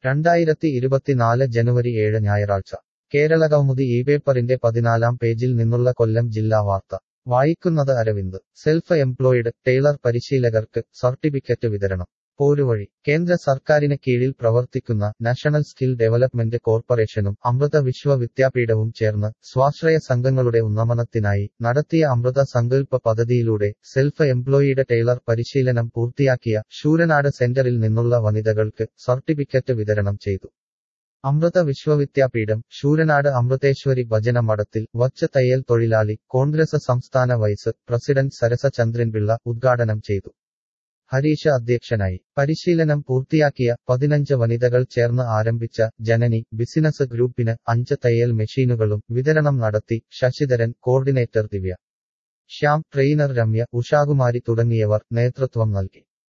രണ്ടായിരത്തി ഇരുപത്തിനാല് ജനുവരി ഏഴ് ഞായറാഴ്ച കേരളകൗമുദി ഈ പേപ്പറിന്റെ പതിനാലാം പേജിൽ നിന്നുള്ള കൊല്ലം ജില്ലാ വാർത്ത വായിക്കുന്നത് അരവിന്ദ് സെൽഫ് എംപ്ലോയിഡ് ടൈലർ പരിശീലകർക്ക് സർട്ടിഫിക്കറ്റ് വിതരണം പോരുവഴി കേന്ദ്ര സർക്കാരിന് കീഴിൽ പ്രവർത്തിക്കുന്ന നാഷണൽ സ്കിൽ ഡെവലപ്മെന്റ് കോർപ്പറേഷനും അമൃത വിശ്വവിദ്യാപീഠവും ചേർന്ന് സ്വാശ്രയ സംഘങ്ങളുടെ ഉന്നമനത്തിനായി നടത്തിയ അമൃത സങ്കല്പ പദ്ധതിയിലൂടെ സെൽഫ് എംപ്ലോയിഡ് ടൈലർ പരിശീലനം പൂർത്തിയാക്കിയ ശൂരനാട് സെന്ററിൽ നിന്നുള്ള വനിതകൾക്ക് സർട്ടിഫിക്കറ്റ് വിതരണം ചെയ്തു അമൃത വിശ്വവിദ്യാപീഠം ശൂരനാട് അമൃതേശ്വരി ഭജന മഠത്തിൽ വച്ച് തയ്യൽ തൊഴിലാളി കോൺഗ്രസ് സംസ്ഥാന വൈസ് പ്രസിഡന്റ് സരസ ചന്ദ്രൻപിള്ള ഉദ്ഘാടനം ചെയ്തു ഹരീഷ അധ്യക്ഷനായി പരിശീലനം പൂർത്തിയാക്കിയ പതിനഞ്ച് വനിതകൾ ചേർന്ന് ആരംഭിച്ച ജനനി ബിസിനസ് ഗ്രൂപ്പിന് അഞ്ച് തയ്യൽ മെഷീനുകളും വിതരണം നടത്തി ശശിധരൻ കോർഡിനേറ്റർ ദിവ്യ ശ്യാം ട്രെയിനർ രമ്യ ഉഷാകുമാരി തുടങ്ങിയവർ നേതൃത്വം നൽകി